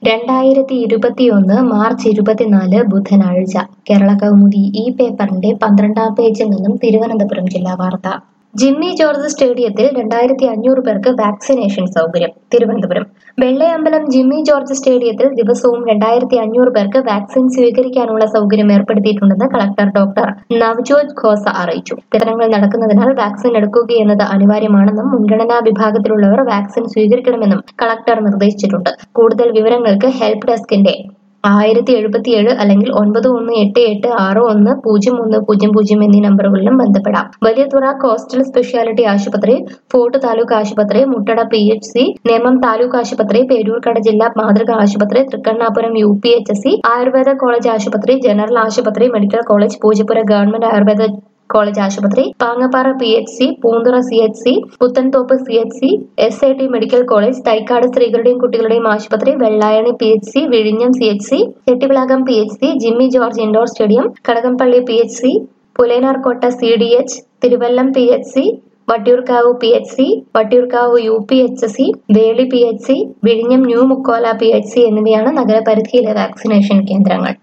രണ്ടായിരത്തി ഇരുപത്തിയൊന്ന് മാർച്ച് ഇരുപത്തിനാല് ബുധനാഴ്ച കേരള കൗമുദി ഈ പേപ്പറിന്റെ പന്ത്രണ്ടാം പേജിൽ നിന്നും തിരുവനന്തപുരം ജില്ലാ വാർത്ത ജിമ്മി ജോർജ് സ്റ്റേഡിയത്തിൽ രണ്ടായിരത്തി അഞ്ഞൂറ് പേർക്ക് വാക്സിനേഷൻ സൗകര്യം തിരുവനന്തപുരം വെള്ളയമ്പലം ജിമ്മി ജോർജ് സ്റ്റേഡിയത്തിൽ ദിവസവും രണ്ടായിരത്തി അഞ്ഞൂറ് പേർക്ക് വാക്സിൻ സ്വീകരിക്കാനുള്ള സൗകര്യം ഏർപ്പെടുത്തിയിട്ടുണ്ടെന്ന് കളക്ടർ ഡോക്ടർ നവ്ജോത് ഖോസ അറിയിച്ചു വിതരണങ്ങൾ നടക്കുന്നതിനാൽ വാക്സിൻ എടുക്കുകയെന്നത് അനിവാര്യമാണെന്നും മുൻഗണനാ വിഭാഗത്തിലുള്ളവർ വാക്സിൻ സ്വീകരിക്കണമെന്നും കളക്ടർ നിർദ്ദേശിച്ചിട്ടുണ്ട് കൂടുതൽ വിവരങ്ങൾക്ക് ഹെൽപ്പ് ഡെസ്കിന്റെ ആയിരത്തി എഴുപത്തിയേഴ് അല്ലെങ്കിൽ ഒൻപത് ഒന്ന് എട്ട് എട്ട് ആറ് ഒന്ന് പൂജ്യം ഒന്ന് പൂജ്യം പൂജ്യം എന്നീ നമ്പറുകളിലും ബന്ധപ്പെടാം വലിയതുറ കോസ്റ്റൽ സ്പെഷ്യാലിറ്റി ആശുപത്രി ഫോർട്ട് താലൂക്ക് ആശുപത്രി Muttada P H C Nemom taluk ആശുപത്രി പേരൂർക്കട ജില്ലാ മാതൃക ആശുപത്രി Thrikkannapuram U P H S C Ayurveda college ആശുപത്രി ജനറൽ ആശുപത്രി medical college Poojappura government Ayurveda college ആശുപത്രി Pangappara P H C Poonthura C H C Puthenthope C H C S I T medical college Thycaud സ്ത്രീകളുടെയും കുട്ടികളുടെയും ആശുപത്രി വെള്ളായണി പി എച്ച് സി വിഴിഞ്ഞം C H C ചെട്ടിവിളാകം P H C Jimmy George indoor stadium Kadakampally P H C Pulayanarkotta C D H Thiruvallam P H C Vattiyoorkavu P H C Vattiyoorkavu U P H C Veli P H C വിഴിഞ്ഞം new Mukkola P H C എന്നിവയാണ് നഗരപരിധിയിലെ vaccination കേന്ദ്രങ്ങൾ